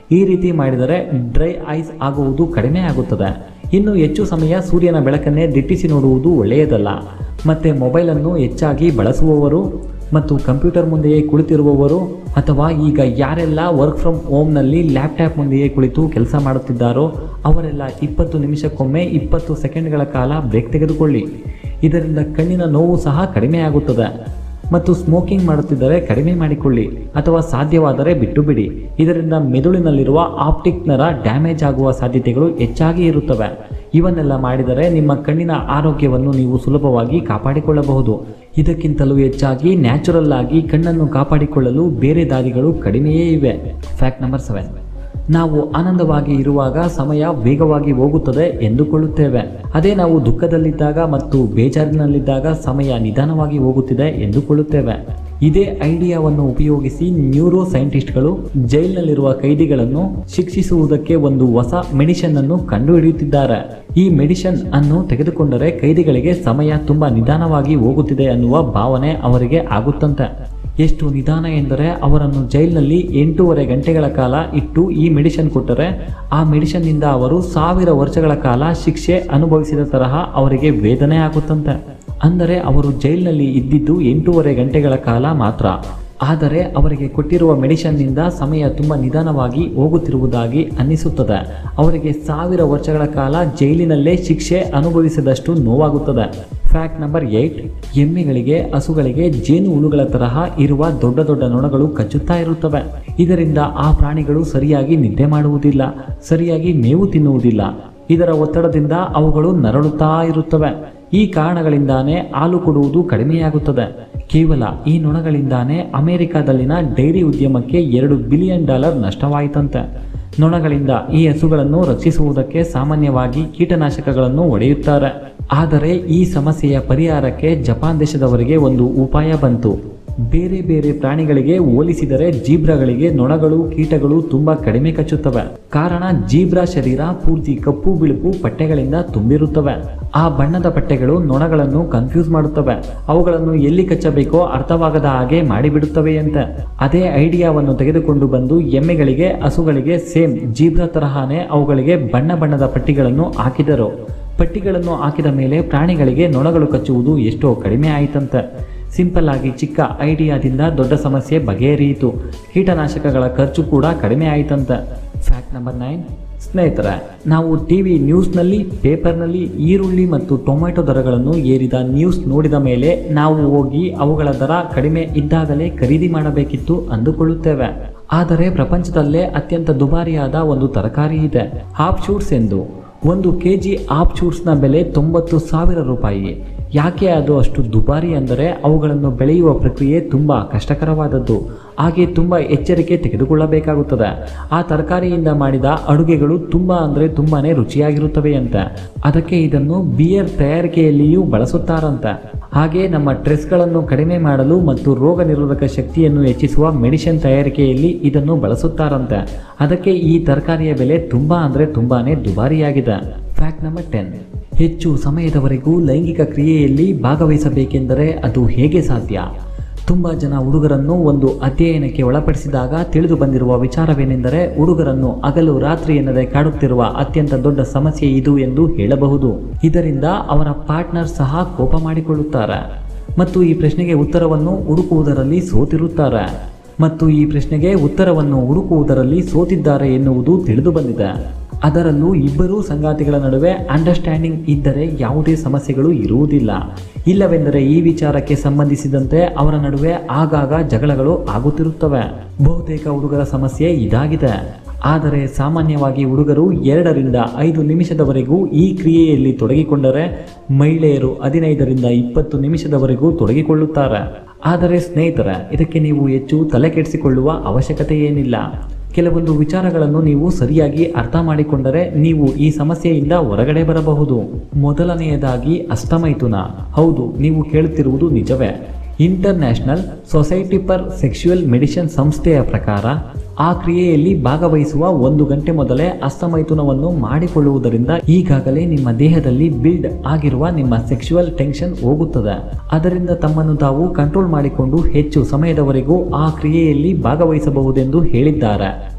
ಈ ರೀತಿ ಮಾಡಿದರೆ ಡ್ರೈ ಐಸ್ ಆಗುವುದು ಕಡಿಮೆ ಆಗುತ್ತದೆ ಇನ್ನು ಹೆಚ್ಚು ಸಮಯ ಸೂರ್ಯನ ಬೆಳಕನ್ನೇ ದಿಟ್ಟಿಸಿ ನೋಡುವುದು ಒಳ್ಳೆಯದಲ್ಲ ಮತ್ತು ಮೊಬೈಲನ್ನು ಹೆಚ್ಚಾಗಿ ಬಳಸುವವರು ಮತ್ತು ಕಂಪ್ಯೂಟರ್ ಮುಂದೆಯೇ ಕುಳಿತಿರುವವರು ಅಥವಾ ಈಗ ಯಾರೆಲ್ಲ ವರ್ಕ್ ಫ್ರಮ್ ಹೋಮ್ನಲ್ಲಿ ಲ್ಯಾಪ್ಟಾಪ್ ಮುಂದೆಯೇ ಕುಳಿತು ಕೆಲಸ ಮಾಡುತ್ತಿದ್ದಾರೋ ಅವರೆಲ್ಲ ಇಪ್ಪತ್ತು ನಿಮಿಷಕ್ಕೊಮ್ಮೆ ಇಪ್ಪತ್ತು ಸೆಕೆಂಡ್ಗಳ ಕಾಲ ಬ್ರೇಕ್ ತೆಗೆದುಕೊಳ್ಳಿ ಇದರಿಂದ ಕಣ್ಣಿನ ನೋವು ಸಹ ಕಡಿಮೆ ಆಗುತ್ತದೆ ಮತ್ತು ಸ್ಮೋಕಿಂಗ್ ಮಾಡುತ್ತಿದ್ದರೆ ಕಡಿಮೆ ಮಾಡಿಕೊಳ್ಳಿ ಅಥವಾ ಸಾಧ್ಯವಾದರೆ ಬಿಟ್ಟು ಬಿಡಿ ಇದರಿಂದ ಮೆದುಳಿನಲ್ಲಿರುವ ಆಪ್ಟಿಕ್ ನರ ಡ್ಯಾಮೇಜ್ ಆಗುವ ಸಾಧ್ಯತೆಗಳು ಹೆಚ್ಚಾಗಿ ಇರುತ್ತವೆ ಇವನ್ನೆಲ್ಲ ಮಾಡಿದರೆ ನಿಮ್ಮ ಕಣ್ಣಿನ ಆರೋಗ್ಯವನ್ನು ನೀವು ಸುಲಭವಾಗಿ ಕಾಪಾಡಿಕೊಳ್ಳಬಹುದು ಇದಕ್ಕಿಂತಲೂ ಹೆಚ್ಚಾಗಿ ನ್ಯಾಚುರಲ್ ಆಗಿ ಕಣ್ಣನ್ನು ಕಾಪಾಡಿಕೊಳ್ಳಲು ಬೇರೆ ದಾರಿಗಳು ಕಡಿಮೆಯೇ ಇವೆ ಫ್ಯಾಕ್ಟ್ ನಂಬರ್ ಸೆವೆನ್ ನಾವು ಆನಂದವಾಗಿ ಇರುವಾಗ ಸಮಯ ವೇಗವಾಗಿ ಹೋಗುತ್ತದೆ ಎಂದುಕೊಳ್ಳುತ್ತೇವೆ ಅದೇ ನಾವು ದುಃಖದಲ್ಲಿದ್ದಾಗ ಮತ್ತು ಬೇಜಾರಿನಲ್ಲಿದ್ದಾಗ ಸಮಯ ನಿಧಾನವಾಗಿ ಹೋಗುತ್ತಿದೆ ಎಂದುಕೊಳ್ಳುತ್ತೇವೆ ಇದೇ ಐಡಿಯಾವನ್ನು ಉಪಯೋಗಿಸಿ ನ್ಯೂರೋ ಸೈಂಟಿಸ್ಟ್ಗಳು ಜೈಲಿನಲ್ಲಿರುವ ಕೈದಿಗಳನ್ನು ಶಿಕ್ಷಿಸುವುದಕ್ಕೆ ಒಂದು ಹೊಸ ಮೆಡಿಷನ್ ಅನ್ನು ಕಂಡುಹಿಡಿಯುತ್ತಿದ್ದಾರೆ ಈ ಮೆಡಿಷನ್ ಅನ್ನು ತೆಗೆದುಕೊಂಡರೆ ಕೈದಿಗಳಿಗೆ ಸಮಯ ತುಂಬಾ ನಿಧಾನವಾಗಿ ಹೋಗುತ್ತಿದೆ ಅನ್ನುವ ಭಾವನೆ ಅವರಿಗೆ ಆಗುತ್ತಂತೆ ಎಷ್ಟು ನಿಧಾನ ಎಂದರೆ ಅವರನ್ನು ಜೈಲಿನಲ್ಲಿ ಎಂಟೂವರೆ ಗಂಟೆಗಳ ಕಾಲ ಇಟ್ಟು ಈ ಮೆಡಿಷನ್ ಕೊಟ್ಟರೆ ಆ ಮೆಡಿಷನ್ನಿಂದ ಅವರು ಸಾವಿರ ವರ್ಷಗಳ ಕಾಲ ಶಿಕ್ಷೆ ಅನುಭವಿಸಿದ ತರಹ ಅವರಿಗೆ ವೇದನೆ ಆಗುತ್ತಂತೆ ಅಂದರೆ ಅವರು ಜೈಲಿನಲ್ಲಿ ಇದ್ದಿದ್ದು ಎಂಟೂವರೆ ಗಂಟೆಗಳ ಕಾಲ ಮಾತ್ರ ಆದರೆ ಅವರಿಗೆ ಕೊಟ್ಟಿರುವ ಮೆಡಿಷನ್ನಿಂದ ಸಮಯ ತುಂಬ ನಿಧಾನವಾಗಿ ಹೋಗುತ್ತಿರುವುದಾಗಿ ಅನ್ನಿಸುತ್ತದೆ ಅವರಿಗೆ ಸಾವಿರ ವರ್ಷಗಳ ಕಾಲ ಜೈಲಿನಲ್ಲೇ ಶಿಕ್ಷೆ ಅನುಭವಿಸಿದಷ್ಟು ನೋವಾಗುತ್ತದೆ ಫ್ಯಾಕ್ಟ್ ನಂಬರ್ ಏಯ್ಟ್ ಎಮ್ಮೆಗಳಿಗೆ ಹಸುಗಳಿಗೆ ಜೇನು ಹುಳುಗಳ ತರಹ ಇರುವ ದೊಡ್ಡ ದೊಡ್ಡ ನೊಣಗಳು ಕಚ್ಚುತ್ತಾ ಇರುತ್ತವೆ ಇದರಿಂದ ಆ ಪ್ರಾಣಿಗಳು ಸರಿಯಾಗಿ ನಿದ್ದೆ ಮಾಡುವುದಿಲ್ಲ ಸರಿಯಾಗಿ ಮೇವು ತಿನ್ನುವುದಿಲ್ಲ ಇದರ ಒತ್ತಡದಿಂದ ಅವುಗಳು ನರಳುತ್ತಾ ಇರುತ್ತವೆ ಈ ಕಾರಣಗಳಿಂದಾನೇ ಹಾಲು ಕೊಡುವುದು ಕಡಿಮೆಯಾಗುತ್ತದೆ ಕೇವಲ ಈ ನೊಣಗಳಿಂದಾನೇ ಅಮೆರಿಕಾದಲ್ಲಿನ ಡೈರಿ ಉದ್ಯಮಕ್ಕೆ ಎರಡು ಬಿಲಿಯನ್ ಡಾಲರ್ ನಷ್ಟವಾಯಿತಂತೆ ನೊಣಗಳಿಂದ ಈ ಹಸುಗಳನ್ನು ರಕ್ಷಿಸುವುದಕ್ಕೆ ಸಾಮಾನ್ಯವಾಗಿ ಕೀಟನಾಶಕಗಳನ್ನು ಹೊಡೆಯುತ್ತಾರೆ ಆದರೆ ಈ ಸಮಸ್ಯೆಯ ಪರಿಹಾರಕ್ಕೆ ಜಪಾನ್ ದೇಶದವರಿಗೆ ಒಂದು ಉಪಾಯ ಬಂತು ಬೇರೆ ಬೇರೆ ಪ್ರಾಣಿಗಳಿಗೆ ಹೋಲಿಸಿದರೆ ಜೀಬ್ರಾಗಳಿಗೆ ನೊಣಗಳು ಕೀಟಗಳು ತುಂಬಾ ಕಡಿಮೆ ಕಚ್ಚುತ್ತವೆ ಕಾರಣ ಜೀಬ್ರಾ ಶರೀರ ಪೂರ್ತಿ ಕಪ್ಪು ಬಿಳುಪು ಪಟ್ಟೆಗಳಿಂದ ತುಂಬಿರುತ್ತವೆ ಆ ಬಣ್ಣದ ಪಟ್ಟೆಗಳು ನೊಣಗಳನ್ನು ಕನ್ಫ್ಯೂಸ್ ಮಾಡುತ್ತವೆ ಅವುಗಳನ್ನು ಎಲ್ಲಿ ಕಚ್ಚಬೇಕೋ ಅರ್ಥವಾಗದ ಹಾಗೆ ಮಾಡಿಬಿಡುತ್ತವೆಯಂತೆ ಅದೇ ಐಡಿಯಾವನ್ನು ತೆಗೆದುಕೊಂಡು ಬಂದು ಎಮ್ಮೆಗಳಿಗೆ ಹಸುಗಳಿಗೆ ಸೇಮ್ ಜೀಬ್ರಾ ತರಹನೇ ಅವುಗಳಿಗೆ ಬಣ್ಣ ಬಣ್ಣದ ಪಟ್ಟಿಗಳನ್ನು ಹಾಕಿದರು ಪಟ್ಟಿಗಳನ್ನು ಹಾಕಿದ ಮೇಲೆ ಪ್ರಾಣಿಗಳಿಗೆ ನೊಣಗಳು ಕಚ್ಚುವುದು ಎಷ್ಟೋ ಕಡಿಮೆ ಆಯಿತಂತೆ ಸಿಂಪಲ್ ಆಗಿ ಚಿಕ್ಕ ಐಡಿಯಾದಿಂದ ದೊಡ್ಡ ಸಮಸ್ಯೆ ಬಗೆಹರಿಯಿತು ಕೀಟನಾಶಕಗಳ ಖರ್ಚು ಕೂಡ ಕಡಿಮೆ ಆಯಿತಂತೆ ಫ್ಯಾಕ್ಟ್ ನಂಬರ್ ನೈನ್ ಸ್ನೇಹಿತರೆ ನಾವು ಟಿವಿ ನ್ಯೂಸ್ನಲ್ಲಿ ಪೇಪರ್ನಲ್ಲಿ ಈರುಳ್ಳಿ ಮತ್ತು ಟೊಮೆಟೊ ದರಗಳನ್ನು ಏರಿದ ನ್ಯೂಸ್ ನೋಡಿದ ಮೇಲೆ ನಾವು ಹೋಗಿ ಅವುಗಳ ದರ ಕಡಿಮೆ ಇದ್ದಾಗಲೇ ಖರೀದಿ ಮಾಡಬೇಕಿತ್ತು ಅಂದುಕೊಳ್ಳುತ್ತೇವೆ ಆದರೆ ಪ್ರಪಂಚದಲ್ಲೇ ಅತ್ಯಂತ ದುಬಾರಿಯಾದ ಒಂದು ತರಕಾರಿ ಇದೆ ಹಾಫ್ ಶೂಟ್ಸ್ ಎಂದು ಒಂದು ಕೆ ಜಿ ಆಪ್ ಶೂಟ್ಸ್ನ ಬೆಲೆ ತೊಂಬತ್ತು ಸಾವಿರ ರೂಪಾಯಿ ಯಾಕೆ ಅದು ಅಷ್ಟು ದುಬಾರಿ ಅಂದರೆ ಅವುಗಳನ್ನು ಬೆಳೆಯುವ ಪ್ರಕ್ರಿಯೆ ತುಂಬ ಕಷ್ಟಕರವಾದದ್ದು ಹಾಗೆ ತುಂಬ ಎಚ್ಚರಿಕೆ ತೆಗೆದುಕೊಳ್ಳಬೇಕಾಗುತ್ತದೆ ಆ ತರಕಾರಿಯಿಂದ ಮಾಡಿದ ಅಡುಗೆಗಳು ತುಂಬ ಅಂದರೆ ತುಂಬಾ ರುಚಿಯಾಗಿರುತ್ತವೆಯಂತೆ ಅದಕ್ಕೆ ಇದನ್ನು ಬಿಯರ್ ತಯಾರಿಕೆಯಲ್ಲಿಯೂ ಬಳಸುತ್ತಾರಂತೆ ಹಾಗೆ ನಮ್ಮ ಸ್ಟ್ರೆಸ್ಗಳನ್ನು ಕಡಿಮೆ ಮಾಡಲು ಮತ್ತು ರೋಗ ನಿರೋಧಕ ಶಕ್ತಿಯನ್ನು ಹೆಚ್ಚಿಸುವ ಮೆಡಿಸಿನ್ ತಯಾರಿಕೆಯಲ್ಲಿ ಇದನ್ನು ಬಳಸುತ್ತಾರಂತೆ ಅದಕ್ಕೆ ಈ ತರಕಾರಿಯ ಬೆಲೆ ತುಂಬ ಅಂದರೆ ತುಂಬಾ ದುಬಾರಿಯಾಗಿದೆ ಫ್ಯಾಕ್ಟ್ ನಂಬರ್ ಟೆನ್ ಹೆಚ್ಚು ಸಮಯದವರೆಗೂ ಲೈಂಗಿಕ ಕ್ರಿಯೆಯಲ್ಲಿ ಭಾಗವಹಿಸಬೇಕೆಂದರೆ ಅದು ಹೇಗೆ ಸಾಧ್ಯ ತುಂಬ ಜನ ಹುಡುಗರನ್ನು ಒಂದು ಅಧ್ಯಯನಕ್ಕೆ ಒಳಪಡಿಸಿದಾಗ ತಿಳಿದು ಬಂದಿರುವ ವಿಚಾರವೇನೆಂದರೆ ಹುಡುಗರನ್ನು ಹಗಲು ರಾತ್ರಿ ಎನ್ನದೆ ಕಾಡುತ್ತಿರುವ ಅತ್ಯಂತ ದೊಡ್ಡ ಸಮಸ್ಯೆ ಇದು ಎಂದು ಹೇಳಬಹುದು ಇದರಿಂದ ಅವರ ಪಾರ್ಟ್ನರ್ ಸಹ ಕೋಪ ಮಾಡಿಕೊಳ್ಳುತ್ತಾರೆ ಮತ್ತು ಈ ಪ್ರಶ್ನೆಗೆ ಉತ್ತರವನ್ನು ಹುಡುಕುವುದರಲ್ಲಿ ಸೋತಿರುತ್ತಾರೆ ಮತ್ತು ಈ ಪ್ರಶ್ನೆಗೆ ಉತ್ತರವನ್ನು ಹುಡುಕುವುದರಲ್ಲಿ ಸೋತಿದ್ದಾರೆ ಎನ್ನುವುದು ತಿಳಿದು ಬಂದಿದೆ ಅದರಲ್ಲೂ ಇಬ್ಬರೂ ಸಂಗಾತಿಗಳ ನಡುವೆ ಅಂಡರ್ಸ್ಟ್ಯಾಂಡಿಂಗ್ ಇದ್ದರೆ ಯಾವುದೇ ಸಮಸ್ಯೆಗಳು ಇರುವುದಿಲ್ಲ ಇಲ್ಲವೆಂದರೆ ಈ ವಿಚಾರಕ್ಕೆ ಸಂಬಂಧಿಸಿದಂತೆ ಅವರ ನಡುವೆ ಆಗಾಗ ಜಗಳಗಳು ಆಗುತ್ತಿರುತ್ತವೆ ಬಹುತೇಕ ಹುಡುಗರ ಸಮಸ್ಯೆ ಇದಾಗಿದೆ ಆದರೆ ಸಾಮಾನ್ಯವಾಗಿ ಹುಡುಗರು ಎರಡರಿಂದ ಐದು ನಿಮಿಷದವರೆಗೂ ಈ ಕ್ರಿಯೆಯಲ್ಲಿ ತೊಡಗಿಕೊಂಡರೆ ಮಹಿಳೆಯರು ಹದಿನೈದರಿಂದ ಇಪ್ಪತ್ತು ನಿಮಿಷದವರೆಗೂ ತೊಡಗಿಕೊಳ್ಳುತ್ತಾರೆ ಆದರೆ ಸ್ನೇಹಿತರ ಇದಕ್ಕೆ ನೀವು ಹೆಚ್ಚು ತಲೆ ಕೆಡಿಸಿಕೊಳ್ಳುವ ಅವಶ್ಯಕತೆ ಏನಿಲ್ಲ ಕೆಲವೊಂದು ವಿಚಾರಗಳನ್ನು ನೀವು ಸರಿಯಾಗಿ ಅರ್ಥ ಮಾಡಿಕೊಂಡರೆ ನೀವು ಈ ಸಮಸ್ಯೆಯಿಂದ ಹೊರಗಡೆ ಬರಬಹುದು ಮೊದಲನೆಯದಾಗಿ ಅಸ್ತಮೈಥುನ ಹೌದು ನೀವು ಕೇಳುತ್ತಿರುವುದು ನಿಜವೇ International Society for Sexual Medicine ಸಂಸ್ಥೆಯ ಪ್ರಕಾರ ಆ ಕ್ರಿಯೆಯಲ್ಲಿ ಭಾಗವಹಿಸುವ ಒಂದು ಗಂಟೆ ಮೊದಲೇ ಅಸ್ತಮೈಥುನವನ್ನು ಮಾಡಿಕೊಳ್ಳುವುದರಿಂದ ಈಗಾಗಲೇ ನಿಮ್ಮ ದೇಹದಲ್ಲಿ ಬಿಲ್ಡ್ ಆಗಿರುವ ನಿಮ್ಮ ಸೆಕ್ಸುವಲ್ ಟೆನ್ಷನ್ ಹೋಗುತ್ತದೆ ಅದರಿಂದ ತಮ್ಮನ್ನು ತಾವು ಕಂಟ್ರೋಲ್ ಮಾಡಿಕೊಂಡು ಹೆಚ್ಚು ಸಮಯದವರೆಗೂ ಆ ಕ್ರಿಯೆಯಲ್ಲಿ ಭಾಗವಹಿಸಬಹುದೆಂದು ಹೇಳಿದ್ದಾರೆ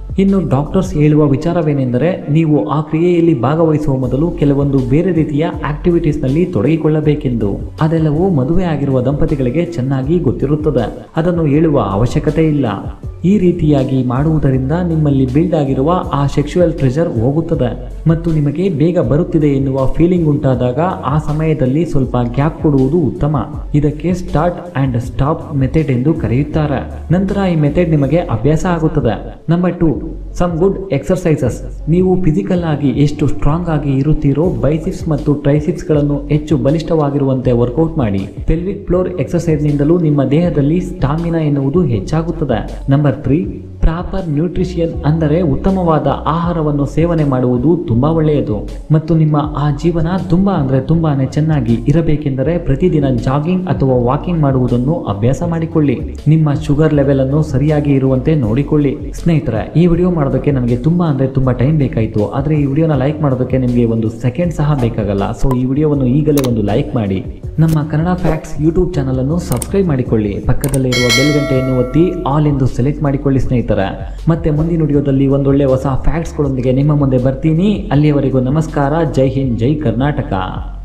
ಇನ್ನು ಡಾಕ್ಟರ್ಸ್ ಹೇಳುವ ವಿಚಾರವೇನೆಂದರೆ ನೀವು ಆ ಕ್ರಿಯೆಯಲ್ಲಿ ಭಾಗವಹಿಸುವ ಮೊದಲು ಕೆಲವೊಂದು ಬೇರೆ ರೀತಿಯ ಆಕ್ಟಿವಿಟೀಸ್ನಲ್ಲಿ ತೊಡಗಿಕೊಳ್ಳಬೇಕೆಂದು ಅದೆಲ್ಲವೂ ಮದುವೆ ಆಗಿರುವ ದಂಪತಿಗಳಿಗೆ ಚೆನ್ನಾಗಿ ಗೊತ್ತಿರುತ್ತದೆ ಅದನ್ನು ಹೇಳುವ ಅವಶ್ಯಕತೆ ಇಲ್ಲ ಈ ರೀತಿಯಾಗಿ ಮಾಡುವುದರಿಂದ ನಿಮ್ಮಲ್ಲಿ ಬಿಲ್ಡ್ ಆಗಿರುವ ಆ ಸೆಕ್ಷುವಲ್ ಟ್ರೆಜರ್ ಹೋಗುತ್ತದೆ ಮತ್ತು ನಿಮಗೆ ಬೇಗ ಬರುತ್ತಿದೆ ಎನ್ನುವ ಫೀಲಿಂಗ್ ಉಂಟಾದಾಗ ಆ ಸಮಯದಲ್ಲಿ ಸ್ವಲ್ಪ ಗ್ಯಾಪ್ ಕೊಡುವುದು ಉತ್ತಮ ಇದಕ್ಕೆ ಸ್ಟಾರ್ಟ್ ಅಂಡ್ ಸ್ಟಾಪ್ ಮೆಥಡ್ ಎಂದು ಕರೆಯುತ್ತಾರೆ ನಂತರ ಈ ಮೆಥಡ್ ನಿಮಗೆ ಅಭ್ಯಾಸ ಆಗುತ್ತದೆ number two some good exercises ನೀವು ಫಿಸಿಕಲ್ ಆಗಿ ಎಷ್ಟು ಸ್ಟ್ರಾಂಗ್ ಆಗಿ ಇರುತ್ತೀರೋ ಬೈಸಿಪ್ಸ್ ಮತ್ತು ಟ್ರೈಸಿಪ್ಸ್ ಗಳನ್ನು ಹೆಚ್ಚು ಬಲಿಷ್ಠವಾಗಿರುವಂತೆ ವರ್ಕೌಟ್ ಮಾಡಿ ಪೆಲ್ವಿಕ್ ಫ್ಲೋರ್ ಎಕ್ಸರ್ಸೈಸ್ ನಿಂದಲೂ ನಿಮ್ಮ ದೇಹದಲ್ಲಿ ಸ್ಟಾಮಿನಾ ಎನ್ನುವುದು ಹೆಚ್ಚಾಗುತ್ತದೆ ನಂಬರ್ ತ್ರೀ ಪ್ರಾಪರ್ ನ್ಯೂಟ್ರಿಷಿಯನ್ ಅಂದರೆ ಉತ್ತಮವಾದ ಆಹಾರವನ್ನು ಸೇವನೆ ಮಾಡುವುದು ತುಂಬಾ ಒಳ್ಳೆಯದು ಮತ್ತು ನಿಮ್ಮ ಆ ಜೀವನ ತುಂಬಾ ಅಂದ್ರೆ ತುಂಬಾನೇ ಚೆನ್ನಾಗಿ ಇರಬೇಕೆಂದರೆ ಪ್ರತಿದಿನ ಜಾಗಿಂಗ್ ಅಥವಾ ವಾಕಿಂಗ್ ಮಾಡುವುದನ್ನು ಅಭ್ಯಾಸ ಮಾಡಿಕೊಳ್ಳಿ ನಿಮ್ಮ ಶುಗರ್ ಲೆವೆಲ್ ಅನ್ನು ಸರಿಯಾಗಿ ಇರುವಂತೆ ನೋಡಿಕೊಳ್ಳಿ ಸ್ನೇಹಿತರೆ ಈ ವಿಡಿಯೋ ಮಾಡೋದಕ್ಕೆ ನನಗೆ ತುಂಬಾ ಅಂದ್ರೆ ತುಂಬಾ ಟೈಮ್ ಬೇಕಾಯಿತು ಆದರೆ ಈ ವಿಡಿಯೋನ ಲೈಕ್ ಮಾಡೋದಕ್ಕೆ ನಿಮಗೆ ಒಂದು ಸೆಕೆಂಡ್ ಸಹ ಬೇಕಾಗಲ್ಲ ಸೊ ಈ ವಿಡಿಯೋವನ್ನು ಈಗಲೇ ಒಂದು ಲೈಕ್ ಮಾಡಿ ನಮ್ಮ ಕನ್ನಡ ಫ್ಯಾಕ್ಟ್ಸ್ ಯೂಟ್ಯೂಬ್ ಚಾನಲ್ ಅನ್ನು ಸಬ್ಸ್ಕ್ರೈಬ್ ಮಾಡಿಕೊಳ್ಳಿ ಪಕ್ಕದಲ್ಲೇ ಇರುವ ಬೆಲ್ ಗಂಟೆಯನ್ನು ಒತ್ತಿ ಆಲ್ ಎಂದು ಸೆಲೆಕ್ಟ್ ಮಾಡಿಕೊಳ್ಳಿ ಸ್ನೇಹಿತರೆ ಮತ್ತೆ ಮುಂದಿನ ವಿಡಿಯೋದಲ್ಲಿ ಒಂದೊಳ್ಳೆ ಹೊಸ ಫ್ಯಾಕ್ಟ್ಸ್ಗಳೊಂದಿಗೆ ನಿಮ್ಮ ಮುಂದೆ ಬರ್ತೀನಿ ಅಲ್ಲಿಯವರೆಗೂ ನಮಸ್ಕಾರ ಜೈ ಹಿಂದ್ ಜೈ ಕರ್ನಾಟಕ